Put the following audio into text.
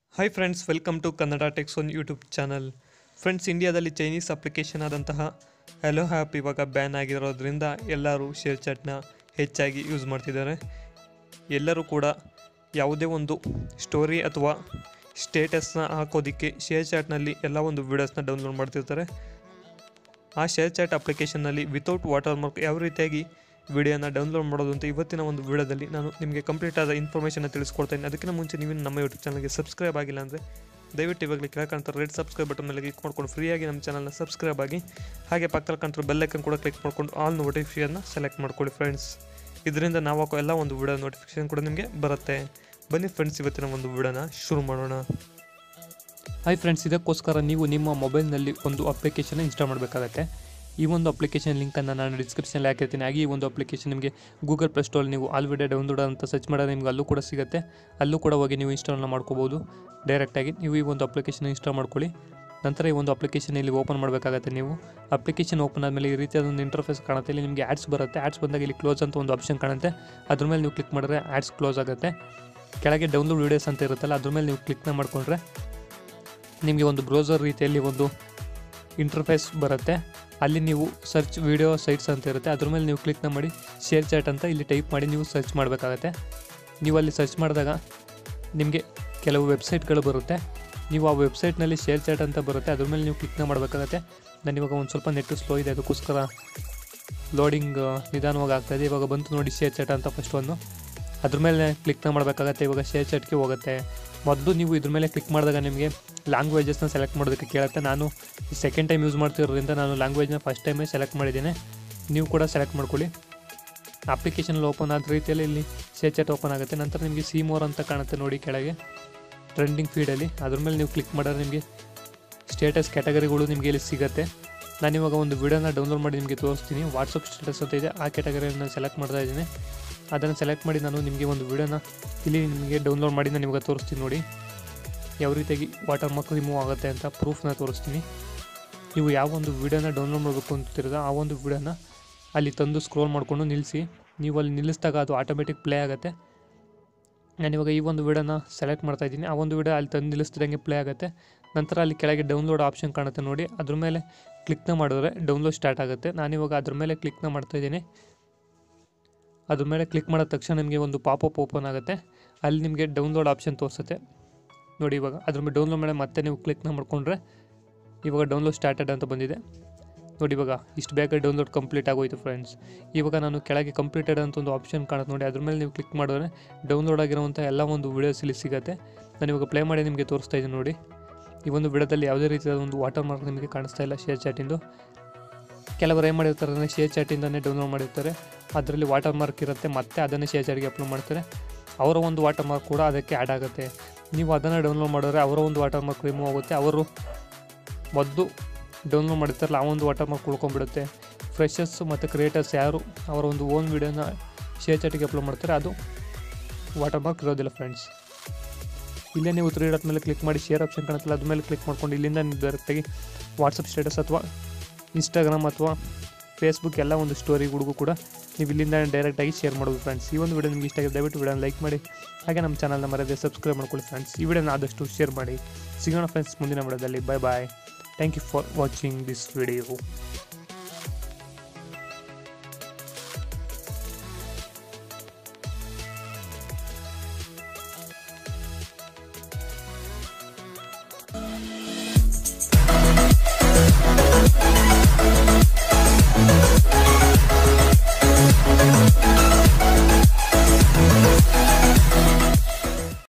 hi friends welcome to Kannada techs one YouTube channel friends ಇಂಡಿಯಾದಲ್ಲಿ Chinese application ಆದಂತಹ Helo app ಇವಾಗ ban ಆಗಿರೋದ್ರಿಂದ ಎಲ್ಲರೂ ಶೇರ್ ಚಾಟ್ನ ಹೆಚ್ಚಾಗಿ ಯೂಸ್ ಮಾಡ್ತಿದ್ದಾರೆ ಎಲ್ಲರೂ ಕೂಡ ಯಾವುದೇ ಒಂದು ಸ್ಟೋರಿ ಅಥವಾ ಸ್ಟೇಟಸ್ನ ಹಾಕೋದಕ್ಕೆ ಶೇರ್ ಚಾಟ್ನಲ್ಲಿ ಎಲ್ಲ ಒಂದು ವೀಡಿಯೋಸ್ನ ಡೌನ್ಲೋಡ್ ಮಾಡ್ತಿರ್ತಾರೆ ಆ ಶೇರ್ ಚಾಟ್ ಅಪ್ಲಿಕೇಶನ್ನಲ್ಲಿ ವಿತೌಟ್ ವಾಟರ್ ಮಾರ್ಕ್ ಯಾವ ರೀತಿಯಾಗಿ ವಿಡಿಯೋನ ಡೌನ್ಲೋಡ್ ಮಾಡೋದು ಅಂತ ಇವತ್ತಿನ ಒಂದು ವಿಡಿಯೋದಲ್ಲಿ ನಾನು ನಿಮಗೆ ಕಂಪ್ಲೀಟ್ ಆದ ಇನ್ಫಾರ್ಮೇಷನ್ನ ತಿಳಿಸ್ಕೊಡ್ತೇನೆ ಅದಕ್ಕಿಂತ ಮುಂಚೆ ನೀವು ನಮ್ಮ ಯೂಟ್ಯೂಬ್ ಚಾನಲ್ಗೆ ಸಬ್ಸ್ಕ್ರೈಬ್ ಆಗಿಲ್ಲ ಅಂದರೆ ದಯವಿಟ್ಟು ಇವಾಗಲೇ ಕೆಳಗೆ ಕಾಣ್ತಾರೆ ರೆಡ್ ಸಬ್ಸ್ಕ್ರೈಬ್ ಬಟನ್ ಮೇಲೆ ಕ್ಲಿಕ್ ಮಾಡ್ಕೊಂಡು ಫ್ರೀಯಾಗಿ ನಮ್ಮ ಚಾನಲ್ನ ಸಬ್ಸ್ಕ್ರೈಬ್ ಆಗಿ ಹಾಗೆ ಪಕ್ಕದಲ್ಲಿ ಕಾಣ್ತಾರೆ ಬೆಲ್ ಐಕನ್ ಕೂಡ ಕ್ಲಿಕ್ ಮಾಡ್ಕೊಂಡು ಆಲ್ ನೋಟಿಫಿಕೇಷನ್ನ ಸೆಲೆಕ್ಟ್ ಮಾಡ್ಕೊಳ್ಳಿ ಫ್ರೆಂಡ್ಸ್ ಇದರಿಂದ ನಾವು ಹಾಕೋ ಎಲ್ಲ ಒಂದು ವಿಡಿಯೋ ನೋಟಿಫಿಕೇಶನ್ ಕೂಡ ನಿಮಗೆ ಬರುತ್ತೆ ಬನ್ನಿ ಫ್ರೆಂಡ್ಸ್ ಇವತ್ತಿನ ಒಂದು ವಿಡಿಯೋನ ಶುರು ಮಾಡೋಣ ಹಾಯ್ ಫ್ರೆಂಡ್ಸ್ ಇದಕ್ಕೋಸ್ಕರ ನೀವು ನಿಮ್ಮ ಮೊಬೈಲ್ನಲ್ಲಿ ಒಂದು ಅಪ್ಲಿಕೇಶನ್ ಇನ್ಸ್ಟಾಲ್ ಮಾಡಬೇಕಾಗತ್ತೆ ಈ ಒಂದು ಅಪ್ಲಿಕೇಶನ್ ಲಿಂಕನ್ನು ನಾನು ಡಿಸ್ಕ್ರಿಪ್ಷನಲ್ಲಿ ಹಾಕಿರ್ತೀನಿ ಹಾಗೆ ಈ ಒಂದು ಅಪ್ಲಿಕೇಶನ್ ನಿಮಗೆ ಗೂಗಲ್ ಪ್ಲೇ ಸ್ಟೋರ್ ನೀವು ಆಲ್ರೆಡಿ ಡೌನ್ಲೋಡ್ ಅಂತ ಸರ್ಚ್ ಮಾಡಿದ್ರೆ ನಿಮ್ಗೆ ಅಲ್ಲೂ ಕೂಡ ಸಿಗುತ್ತೆ ಅಲ್ಲೂ ಕೂಡ ಹೋಗಿ ನೀವು ಇನ್ಸ್ಟಾಲ್ನ ಮಾಡ್ಕೋಬೋದು ಡೈರೆಕ್ಟಾಗಿ ನೀವು ಈ ಒಂದು ಅಪ್ಲಿಕೇಶನ್ ಇನ್ಸ್ಟಾಲ್ ಮಾಡ್ಕೊಳ್ಳಿ ನಂತರ ಈ ಒಂದು ಅಪ್ಲಿಕೇಶನ್ ಇಲ್ಲಿ ಓಪನ್ ಮಾಡಬೇಕಾಗತ್ತೆ ನೀವು ಅಪ್ಲಿಕೇಶನ್ ಓಪನ್ ಆದಮೇಲೆ ಈ ರೀತಿಯಾದ ಒಂದು ಇಂಟರ್ಫೇಸ್ ಕಾಣುತ್ತೆ ಇಲ್ಲಿ ನಿಮಗೆ ಆ್ಯಡ್ಸ್ ಬರುತ್ತೆ ಆ್ಯಡ್ಸ್ ಬಂದಾಗ ಇಲ್ಲಿ ಕ್ಲೋಸ್ ಅಂತ ಒಂದು ಆಪ್ಷನ್ ಕಾಣುತ್ತೆ ಅದ್ರ ಮೇಲೆ ನೀವು ಕ್ಲಿಕ್ ಮಾಡಿದ್ರೆ ಆ್ಯಡ್ಸ್ ಕ್ಲೋಸ್ ಆಗುತ್ತೆ ಕೆಳಗೆ ಡೌನ್ಲೋಡ್ ವೀಡಿಯೋಸ್ ಅಂತ ಇರುತ್ತಲ್ಲ ಅದ್ರ ಮೇಲೆ ನೀವು ಕ್ಲಿಕ್ನ ಮಾಡಿಕೊಂಡ್ರೆ ನಿಮಗೆ ಒಂದು ಬ್ರೌಸರ್ ರೀತಿಯಲ್ಲಿ ಒಂದು ಇಂಟರ್ಫೇಸ್ ಬರುತ್ತೆ ಅಲ್ಲಿ ನೀವು ಸರ್ಚ್ ವಿಡಿಯೋ ಸೈಟ್ಸ್ ಅಂತ ಇರುತ್ತೆ ಅದ್ರ ಮೇಲೆ ನೀವು ಕ್ಲಿಕ್ನ ಮಾಡಿ ಶೇರ್ ಚಾಟ್ ಅಂತ ಇಲ್ಲಿ ಟೈಪ್ ಮಾಡಿ ನೀವು ಸರ್ಚ್ ಮಾಡಬೇಕಾಗತ್ತೆ ನೀವು ಅಲ್ಲಿ ಸರ್ಚ್ ಮಾಡಿದಾಗ ನಿಮಗೆ ಕೆಲವು ವೆಬ್ಸೈಟ್ಗಳು ಬರುತ್ತೆ ನೀವು ಆ ವೆಬ್ಸೈಟ್ನಲ್ಲಿ ಶೇರ್ ಚಾಟ್ ಅಂತ ಬರುತ್ತೆ ಅದ್ರ ಮೇಲೆ ನೀವು ಕ್ಲಿಕ್ನ ಮಾಡಬೇಕಾಗತ್ತೆ ನಾನು ಇವಾಗ ಒಂದು ಸ್ವಲ್ಪ ನೆಟ್ಟು ಸ್ಲೋ ಇದೆ ಅದಕ್ಕೋಸ್ಕರ ಲೋಡಿಂಗ್ ನಿಧಾನವಾಗಿ ಆಗ್ತಾಯಿದೆ ಇವಾಗ ಬಂತು ನೋಡಿ ಶೇರ್ ಚಾಟ್ ಅಂತ ಫಸ್ಟ್ ಒಂದು ಅದ್ರ ಮೇಲೆ ಕ್ಲಿಕ್ನ ಮಾಡಬೇಕಾಗತ್ತೆ ಇವಾಗ ಶೇರ್ ಚಾಟ್ಗೆ ಹೋಗುತ್ತೆ ಮೊದಲು ನೀವು ಇದ್ರ ಮೇಲೆ ಕ್ಲಿಕ್ ಮಾಡಿದಾಗ ನಿಮಗೆ ಲ್ಯಾಂಗ್ವೇಜಸ್ನ ಸೆಲೆಕ್ಟ್ ಮಾಡೋದಕ್ಕೆ ಕೇಳುತ್ತೆ ನಾನು ಸೆಕೆಂಡ್ ಟೈಮ್ ಯೂಸ್ ಮಾಡ್ತಿರೋದ್ರಿಂದ ನಾನು ಲ್ಯಾಂಗ್ವೇಜ್ನ ಫಸ್ಟ್ ಟೈಮೇ ಸೆಲೆಕ್ಟ್ ಮಾಡಿದ್ದೀನಿ ನೀವು ಕೂಡ ಸೆಲೆಕ್ಟ್ ಮಾಡ್ಕೊಳ್ಳಿ ಅಪ್ಲಿಕೇಶನಲ್ಲಿ ಓಪನ್ ಆದ ರೀತಿಯಲ್ಲಿ ಇಲ್ಲಿ ಶೇರ್ ಚಾಟ್ ಓಪನ್ ಆಗುತ್ತೆ ನಂತರ ನಿಮಗೆ ಸಿ ಮೋರ್ ಅಂತ ಕಾಣುತ್ತೆ ನೋಡಿ ಕೆಳಗೆ ಟ್ರೆಂಡಿಂಗ್ ಫೀಡಲ್ಲಿ ಅದ್ರ ಮೇಲೆ ನೀವು ಕ್ಲಿಕ್ ಮಾಡಿದ್ರೆ ನಿಮಗೆ ಸ್ಟೇಟಸ್ ಕ್ಯಾಟಗರಿಗಳು ನಿಮಗೆ ಇಲ್ಲಿ ಸಿಗುತ್ತೆ ನಾನಿವಾಗ ಒಂದು ವಿಡಿಯೋನ ಡೌನ್ಲೋಡ್ ಮಾಡಿ ನಿಮಗೆ ತೋರಿಸ್ತೀನಿ ವಾಟ್ಸಪ್ ಸ್ಟೇಟಸ್ ಅಂತ ಇದೆ ಆ ಕ್ಯಾಟಗರಿಯನ್ನು ಸೆಲೆಕ್ಟ್ ಮಾಡ್ತಾ ಇದ್ದೀನಿ ಅದನ್ನು ಸೆಲೆಕ್ಟ್ ಮಾಡಿ ನಾನು ನಿಮಗೆ ಒಂದು ವಿಡಿಯೋನ ಇಲ್ಲಿ ನಿಮಗೆ ಡೌನ್ಲೋಡ್ ಮಾಡಿ ನಾನು ಇವಾಗ ತೋರಿಸ್ತೀನಿ ನೋಡಿ ಯಾವ ರೀತಿಯಾಗಿ ವಾಟರ್ ಮಾರ್ಕ್ ರಿಮೂವ್ ಆಗುತ್ತೆ ಅಂತ ಪ್ರೂಫ್ನ ತೋರಿಸ್ತೀನಿ ನೀವು ಯಾವ ಒಂದು ವಿಡಿಯೋನ ಡೌನ್ಲೋಡ್ ಮಾಡಬೇಕು ಅಂತಿರೋದ ಆ ಒಂದು ವಿಡಿಯೋನ ಅಲ್ಲಿ ತಂದು ಸ್ಕ್ರೋಲ್ ಮಾಡಿಕೊಂಡು ನಿಲ್ಲಿಸಿ ನೀವು ಅಲ್ಲಿ ನಿಲ್ಲಿಸಿದಾಗ ಅದು ಆಟೋಮೆಟಿಕ್ ಪ್ಲೇ ಆಗುತ್ತೆ ನಾನಿವಾಗ ಈ ಒಂದು ವಿಡಿಯೋನ ಸೆಲೆಕ್ಟ್ ಮಾಡ್ತಾ ಇದ್ದೀನಿ ಆ ಒಂದು ವಿಡಿಯೋ ಅಲ್ಲಿ ತಂದು ನಿಲ್ಲಿಸ್ತಿದಂಗೆ ಪ್ಲೇ ಆಗುತ್ತೆ ನಂತರ ಅಲ್ಲಿ ಕೆಳಗೆ ಡೌನ್ಲೋಡ್ ಆಪ್ಷನ್ ಕಾಣುತ್ತೆ ನೋಡಿ ಅದ್ರ ಮೇಲೆ ಕ್ಲಿಕ್ನ ಮಾಡಿದ್ರೆ ಡೌನ್ಲೋಡ್ ಸ್ಟಾರ್ಟ್ ಆಗುತ್ತೆ ನಾನಿವಾಗ ಅದ್ರ ಮೇಲೆ ಕ್ಲಿಕ್ನ ಮಾಡ್ತಾ ಇದ್ದೀನಿ ಅದ್ರ ಮೇಲೆ ಕ್ಲಿಕ್ ಮಾಡಿದ ತಕ್ಷಣ ನಿಮಗೆ ಒಂದು ಪಾಪಪ್ ಓಪನ್ ಆಗುತ್ತೆ ಅಲ್ಲಿ ನಿಮಗೆ ಡೌನ್ಲೋಡ್ ಆಪ್ಷನ್ ತೋರಿಸುತ್ತೆ ನೋಡಿ ಇವಾಗ ಅದ್ರ ಮೇಲೆ ಡೌನ್ಲೋಡ್ ಮಾಡಿ ಮತ್ತೆ ನೀವು ಕ್ಲಿಕ್ನ ಮಾಡ್ಕೊಂಡ್ರೆ ಇವಾಗ ಡೌನ್ಲೋಡ್ ಸ್ಟಾರ್ಟೆಡ್ ಅಂತ ಬಂದಿದೆ ನೋಡಿ ಇವಾಗ ಇಷ್ಟು ಬೇಗ ಡೌನ್ಲೋಡ್ ಕಂಪ್ಲೀಟ್ ಆಗೋಯ್ತು ಫ್ರೆಂಡ್ಸ್ ಇವಾಗ ನಾನು ಕೆಳಗೆ ಕಂಪ್ಲೀಟೆಡ್ ಅಂತ ಒಂದು ಆಪ್ಷನ್ ಕಾಣುತ್ತೆ ನೋಡಿ ಅದ್ರ ಮೇಲೆ ನೀವು ಕ್ಲಿಕ್ ಮಾಡಿದ್ರೆ ಡೌನ್ಲೋಡ್ ಆಗಿರುವಂಥ ಎಲ್ಲ ಒಂದು ವೀಡಿಯೋಸ್ ಇಲ್ಲಿ ಸಿಗುತ್ತೆ ನಾನು ಇವಾಗ ಪ್ಲೇ ಮಾಡಿ ನಿಮಗೆ ತೋರಿಸ್ತಾ ಇದ್ದೀನಿ ನೋಡಿ ಈ ಒಂದು ವಿಡಿಯೋದಲ್ಲಿ ಯಾವುದೇ ರೀತಿಯಾದ ಒಂದು ವಾಟರ್ ಮಾರ್ಕ್ ನಿಮಗೆ ಕಾಣಿಸ್ತಾ ಇಲ್ಲ ಶೇರ್ ಚಾಟಿಂದು ಕೆಲವರು ಏನು ಮಾಡಿರ್ತಾರೆ ಅಂದರೆ ಶೇರ್ ಚಾಟಿಂದನೇ ಡೌನ್ಲೋಡ್ ಮಾಡಿರ್ತಾರೆ ಅದರಲ್ಲಿ ವಾಟರ್ ಮಾರ್ಕ್ ಇರುತ್ತೆ ಮತ್ತೆ ಅದನ್ನೇ ಶೇರ್ ಚಾಟ್ಗೆ ಅಪ್ಲೋಡ್ ಮಾಡ್ತಾರೆ ಅವರ ಒಂದು ವಾಟರ್ ಮಾರ್ಕ್ ಕೂಡ ಅದಕ್ಕೆ ಆ್ಯಡ್ ಆಗುತ್ತೆ ನೀವು ಅದನ್ನು ಡೌನ್ಲೋಡ್ ಮಾಡಿದ್ರೆ ಅವರ ಒಂದು ವಾಟರ್ ಮಾರ್ಕ್ ರಿಮೂವ್ ಆಗುತ್ತೆ ಅವರು ಮೊದಲು ಡೌನ್ಲೋಡ್ ಮಾಡಿರ್ತಾರಲ್ಲ ಆ ಒಂದು ವಾಟರ್ ಮಾರ್ಕ್ ಉಳ್ಕೊಂಡ್ಬಿಡುತ್ತೆ ಫ್ರೆಶರ್ಸ್ ಮತ್ತು ಕ್ರಿಯೇಟರ್ಸ್ ಯಾರು ಅವರ ಒಂದು ಓನ್ ವೀಡಿಯೋನ ಶೇರ್ ಚಾಟಿಗೆ ಅಪ್ಲೋಡ್ ಮಾಡ್ತಾರೆ ಅದು ವಾಟರ್ ಮಾರ್ಕ್ ಇರೋದಿಲ್ಲ ಫ್ರೆಂಡ್ಸ್ ಇಲ್ಲೇ ನೀವು ತ್ರೀ ಡಾಟ್ ಮೇಲೆ ಕ್ಲಿಕ್ ಮಾಡಿ ಶೇರ್ ಆಪ್ಷನ್ ಕಾಣುತ್ತಲ್ಲ ಅದ್ರ ಮೇಲೆ ಕ್ಲಿಕ್ ಮಾಡ್ಕೊಂಡು ಇಲ್ಲಿಂದ ನೀವು ಡೈರೆಕ್ಟಾಗಿ ವಾಟ್ಸಪ್ ಸ್ಟೇಟಸ್ ಅಥವಾ ಇನ್ಸ್ಟಾಗ್ರಾಮ್ ಅಥವಾ ಫೇಸ್ಬುಕ್ ಎಲ್ಲ ಒಂದು ಸ್ಟೋರಿಗಳಿಗೂ ಕೂಡ ನೀವು ಇಲ್ಲಿಂದ ಡೈರೆಕ್ಟಾಗಿ ಶೇರ್ ಮಾಡೋದು ಫ್ರೆಂಡ್ಸ್ ಈ ಒಂದು ವಿಡಿಯೋ ನಿಮ್ಗೆ ಇಷ್ಟ ಆಗಿದೆ ದಯವಿಟ್ಟು ವಿಡಿಯೋನ ಲೈಕ್ ಮಾಡಿ ಹಾಗೆ ನಮ್ಮ ಚಾನಲ್ನ ಮರದೇ ಸಬ್ಸ್ಕ್ರೈಬ್ ಮಾಡ್ಕೊಳ್ಳಿ ಫ್ರೆಂಡ್ಸ್ ಈ ವಿಡಿಯೋನ ಆದಷ್ಟು ಶೇರ್ ಮಾಡಿ ಸಿಗೋಣ ಫ್ರೆಂಡ್ಸ್ ಮುಂದಿನ ವಿಡಿಯೋದಲ್ಲಿ bye bye thank you for watching this video